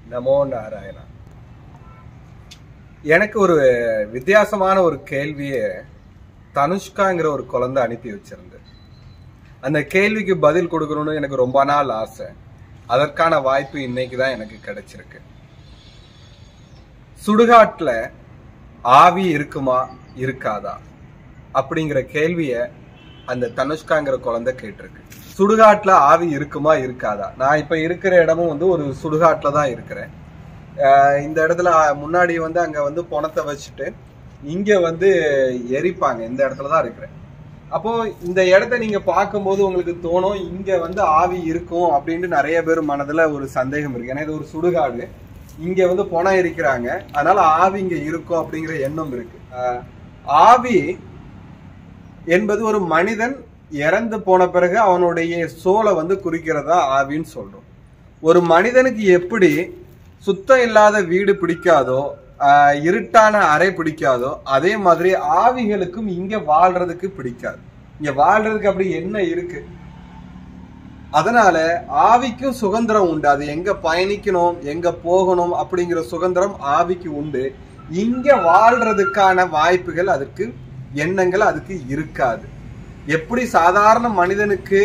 நமோ நாராயணா எனக்கு ஒரு வித்தியாசமான ஒரு கேள்வியை தனுஷ்காங்கிற ஒரு குழந்தை அனுப்பி வச்சிருந்து அந்த கேள்விக்கு பதில் கொடுக்கணும்னு எனக்கு ரொம்ப நாள் ஆசை அதற்கான வாய்ப்பு இன்னைக்கு தான் எனக்கு கிடைச்சிருக்கு சுடுகாட்டுல ஆவி இருக்குமா இருக்காதா அப்படிங்கிற கேள்விய அந்த தனுஷ்காங்கிற குழந்தை கேட்டிருக்கு சுடுகாட்டுல ஆவி இருக்குமா இருக்காதா நான் இப்ப இருக்கிற இடமும் வந்து ஒரு சுடுகாட்டுல தான் இருக்கிறேன் ஆஹ் இந்த இடத்துல முன்னாடி வந்து அங்க வந்து பணத்தை வச்சுட்டு இங்க வந்து எரிப்பாங்க இந்த இடத்துல தான் இருக்கிறேன் அப்போ இந்த இடத்த நீங்க பார்க்கும்போது உங்களுக்கு தோணும் இங்க வந்து ஆவி இருக்கும் அப்படின்ட்டு நிறைய பேர் மனதுல ஒரு சந்தேகம் இருக்கு ஏன்னா இது ஒரு சுடுகாடு இங்க வந்து பணம் எரிக்கிறாங்க அதனால ஆவி இங்க இருக்கும் அப்படிங்கிற எண்ணம் இருக்கு ஆஹ் ஆவி என்பது ஒரு மனிதன் இறந்து போன பிறகு அவனுடைய சோலை வந்து குறிக்கிறதா ஆவின்னு சொல்றோம் ஒரு மனிதனுக்கு எப்படி சுத்தம் இல்லாத வீடு பிடிக்காதோ ஆஹ் இருட்டான அறை பிடிக்காதோ அதே மாதிரி ஆவிகளுக்கும் இங்க வாழ்றதுக்கு பிடிக்காது இங்க வாழ்றதுக்கு அப்படி என்ன இருக்கு அதனால ஆவிக்கும் சுதந்திரம் உண்டு அது எங்க பயணிக்கணும் எங்க போகணும் அப்படிங்கிற சுதந்திரம் ஆவிக்கு உண்டு இங்க வாழ்றதுக்கான வாய்ப்புகள் அதுக்கு எண்ணங்கள் அதுக்கு இருக்காது எப்படி சாதாரண மனிதனுக்கு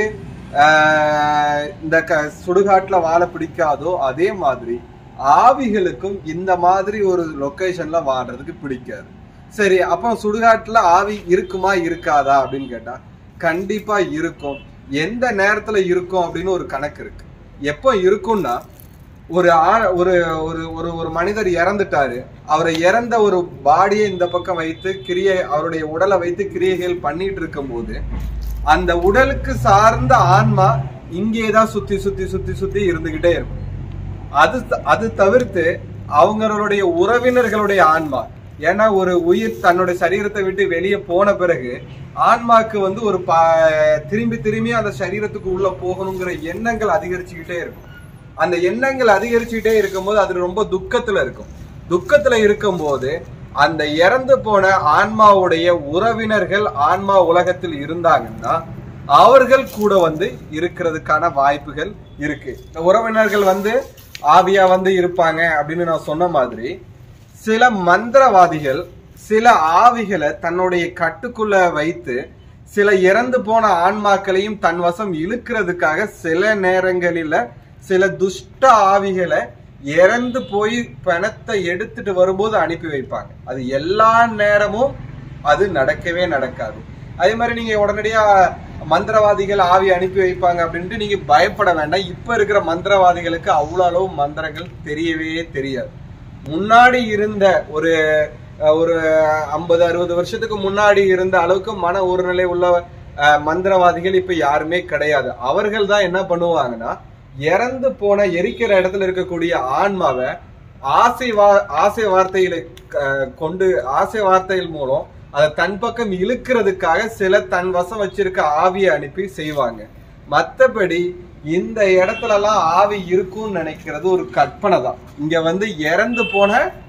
ஆஹ், இந்த க சுடுகாட்டுல வாழ பிடிக்காதோ அதே மாதிரி ஆவிகளுக்கும் இந்த மாதிரி ஒரு லொகேஷன்ல வாழ்றதுக்கு பிடிக்காது சரி அப்போ சுடுகாட்டுல ஆவி இருக்குமா இருக்காதா அப்படின்னு கேட்டா கண்டிப்பா இருக்கும் எந்த நேரத்துல இருக்கும் அப்படின்னு ஒரு கணக்கு இருக்கு எப்போ இருக்கும்னா ஒரு ஆ- ஒரு ஒரு ஒரு ஒரு மனிதர் இறந்துட்டாரு அவரை இறந்த ஒரு பாடியை இந்த பக்கம் வைத்து கிரியை அவருடைய உடலை வைத்து கிரியைகள் பண்ணிட்டு இருக்கும்போது அந்த உடலுக்கு சார்ந்த ஆன்மா இங்கே தான் சுத்தி சுத்தி சுத்தி சுத்தி இருந்துகிட்டே இருக்கும் அது அது தவிர்த்து அவங்களுடைய உறவினர்களுடைய ஆன்மா ஏன்னா ஒரு உயிர் தன்னுடைய சரீரத்தை விட்டு வெளியே போன பிறகு ஆன்மாக்கு வந்து ஒரு பா திரும்பி திரும்பி அந்த சரீரத்துக்கு உள்ள போகணுங்கிற எண்ணங்கள் அதிகரிச்சுக்கிட்டே இருக்கும் அந்த எண்ணங்கள் அதிகரிச்சுக்கிட்டே இருக்கும்போது அது ரொம்ப துக்கத்துல இருக்கும் துக்கத்துல இருக்கும்போது அந்த இறந்து போன ஆன்மாவுடைய உறவினர்கள் ஆன்மா உலகத்தில் இருந்தாங்கன்னா அவர்கள் கூட வந்து இருக்கிறதுக்கான வாய்ப்புகள் இருக்கு இந்த உறவினர்கள் வந்து ஆவியா வந்து இருப்பாங்க அப்படின்னு நான் சொன்ன மாதிரி சில மந்திரவாதிகள் சில ஆவிகளை தன்னுடைய கட்டுக்குள்ள வைத்து சில இறந்து போன ஆன்மாக்களையும் தன் வசம் இழுக்கிறதுக்காக சில நேரங்களில சில துஷ்ட ஆவிகளை இறந்து போய் பணத்தை எடுத்துட்டு வரும்போது அனுப்பி வைப்பாங்க அது எல்லா நேரமும் அது நடக்கவே நடக்காது அதே மாதிரி நீங்க உடனடியா மந்திரவாதிகள் ஆவி அனுப்பி வைப்பாங்க அப்படின்ட்டு நீங்க பயப்பட வேண்டாம் இப்ப இருக்கிற மந்திரவாதிகளுக்கு அவ்வளவு அளவு மந்திரங்கள் தெரியவே தெரியாது முன்னாடி இருந்த ஒரு அஹ், ஒரு ஐம்பது அறுபது வருஷத்துக்கு முன்னாடி இருந்த அளவுக்கு மன ஒருநிலை உள்ள அஹ், மந்திரவாதிகள் இப்ப யாருமே கிடையாது அவர்கள் தான் என்ன பண்ணுவாங்கன்னா இறந்து போன எரிக்கிற இடத்துல இருக்கக்கூடிய ஆன்மாவை ஆசை வா ஆசை வார்த்தைகளை அஹ், கொண்டு ஆசை வார்த்தைகள் மூலம் அதை தன் பக்கம் இழுக்கிறதுக்காக சில தன் வசம் வச்சிருக்க ஆவியை அனுப்பி செய்வாங்க மத்தபடி இந்த இடத்துல எல்லாம் ஆவி இருக்கும்னு நினைக்கிறது ஒரு கற்பனை தான் இங்க வந்து இறந்து போன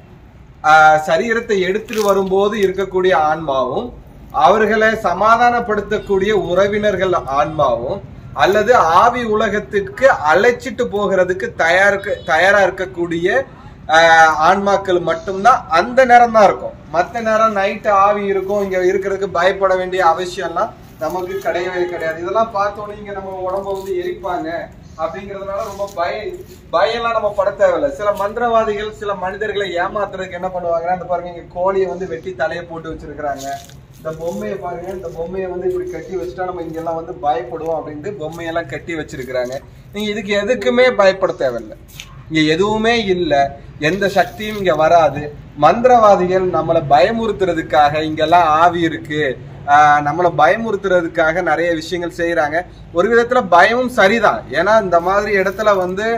ஆஹ், சரீரத்தை எடுத்துட்டு வரும்போது இருக்கக்கூடிய ஆன்மாவும் அவர்களை சமாதானப்படுத்தக்கூடிய உறவினர்கள் ஆன்மாவும் அல்லது ஆவி உலகத்திற்கு அழைச்சிட்டு போகிறதுக்கு தயாருக்கு தயாரா இருக்கக்கூடிய ஆஹ், ஆன்மாக்கள் மட்டும்தான் அந்த நேரம் தான் இருக்கும் மற்ற நேரம் நைட்டு ஆவி இருக்கும் இங்க இருக்கிறதுக்கு பயப்பட வேண்டிய அவசியம்லாம் நமக்கு கிடையவே கிடையாது இதெல்லாம் பார்த்தோன்னே இங்க நம்ம உடம்ப வந்து எரிப்பாங்க அப்படிங்கறதுனால ரொம்ப பய பயம்லாம் நம்ம பட தேவையில்ல சில மந்திரவாதிகள் சில மனிதர்களை ஏமாத்துறதுக்கு என்ன பண்ணுவாங்கன்னா இந்த பாருங்க இங்க கோழியை வந்து வெட்டி தலையை போட்டு வச்சிருக்கிறாங்க இந்த பொம்மையை பாருங்க இந்த பொம்மையை வந்து இப்படி கட்டி வச்சுட்டா நம்ம இங்க எல்லாம் வந்து பயப்படுவோம் அப்படின்ட்டு பொம்மையெல்லாம் கட்டி வச்சிருக்கிறாங்க நீங்க இதுக்கு எதுக்குமே பயப்பட தேவையில்லை இங்க எதுவுமே இல்ல எந்த சக்தியும் இங்க வராது மந்திரவாதிகள் நம்மளை பயமுறுத்துறதுக்காக இங்கெல்லாம் ஆவி இருக்கு ஆஹ் நம்மளை பயமுறுத்துறதுக்காக நிறைய விஷயங்கள் செய்யறாங்க ஒரு விதத்துல பயமும் சரிதான் ஏன்னா இந்த மாதிரி இடத்துல வந்து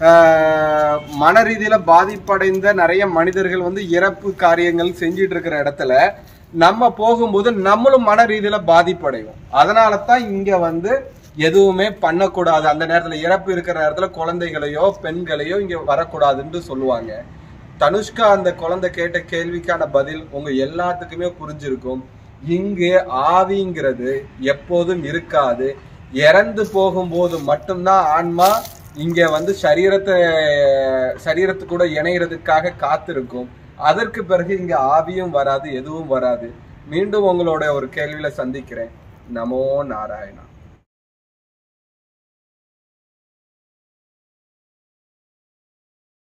ஆஹ் மன ரீதியில பாதிப்படைந்த நிறைய மனிதர்கள் வந்து இறப்பு காரியங்கள் செஞ்சிட்டு இருக்கிற இடத்துல நம்ம போகும்போது நம்மளும் மன ரீதியில பாதிப்படைவோம் அதனால தான் இங்க வந்து எதுவுமே பண்ணக்கூடாது அந்த நேரத்துல இறப்பு இருக்கிற நேரத்துல குழந்தைகளையோ பெண்களையோ இங்க வரக்கூடாதுன்னு சொல்லுவாங்க தனுஷ்கா அந்த குழந்தை கேட்ட கேள்விக்கான பதில் உங்க எல்லாத்துக்குமே புரிஞ்சிருக்கும் இங்கு ஆவிங்கிறது எப்போதும் இருக்காது இறந்து போகும்போது மட்டும்தான் ஆன்மா இங்க வந்து சரீரத்தை சரீரத்து கூட இணையறதுக்காக காத்திருக்கும் அதற்கு பிறகு இங்க ஆவியும் வராது எதுவும் வராது மீண்டும் உங்களோட ஒரு கேள்வியில சந்திக்கிறேன் நமோ நாராயணா